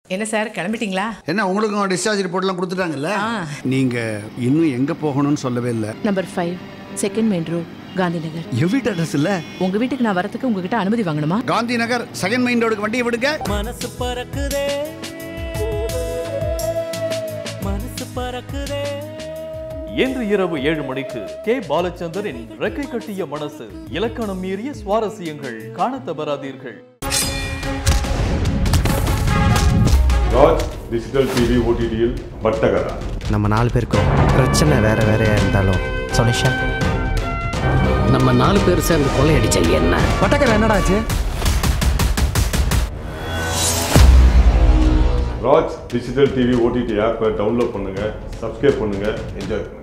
என்ன சார் கிளம்பிட்டீங்களா என்ன உங்களுக்கும் டிஸ்சார்ஜ் ரிப்போர்ட்லாம் கொடுத்துட்டாங்கல்ல நீங்க இன்னும் எங்க போகணும்னு சொல்லவே இல்லை number five second main road Gandhi Nagar என் வீட்டு அட்ரஸ் இல்ல உங்க வீட்டுக்கு நான் வரதுக்கு உங்ககிட்ட அனுமதி வாங்கணுமா காந்தி நகர் செகண்ட் மெயின் ரோடுக்கு வண்டியை விடுங்க மனசு பறக்குதே மனசு பறக்குதே இன்று இரவு ஏழு மணிக்கு கே பாலச்சந்தரின் ரெக்கை கட்டிய மனசு இலக்கணம் மீறிய சுவாரஸ்யங்கள் காணத் தவறாதீர்கள் ராஜ் டிஜிட்டல் டிவி ஓடிடியில் பட்டகரா நம்ம நாலு பேருக்கும் பிரச்சனை வேற வேறையா இருந்தாலும் சொல்யூஷன் நம்ம நாலு பேர் சேர்ந்து கொள்ளையடிச்சா என்ன பட்டக்கரை என்னடாச்சு ராஜ் டிஜிட்டல் டிவி ஓடிடி ஆப்பை டவுன்லோட் பண்ணுங்க சப்ஸ்கிரைப் பண்ணுங்க என்ஜாய் பண்ணுங்க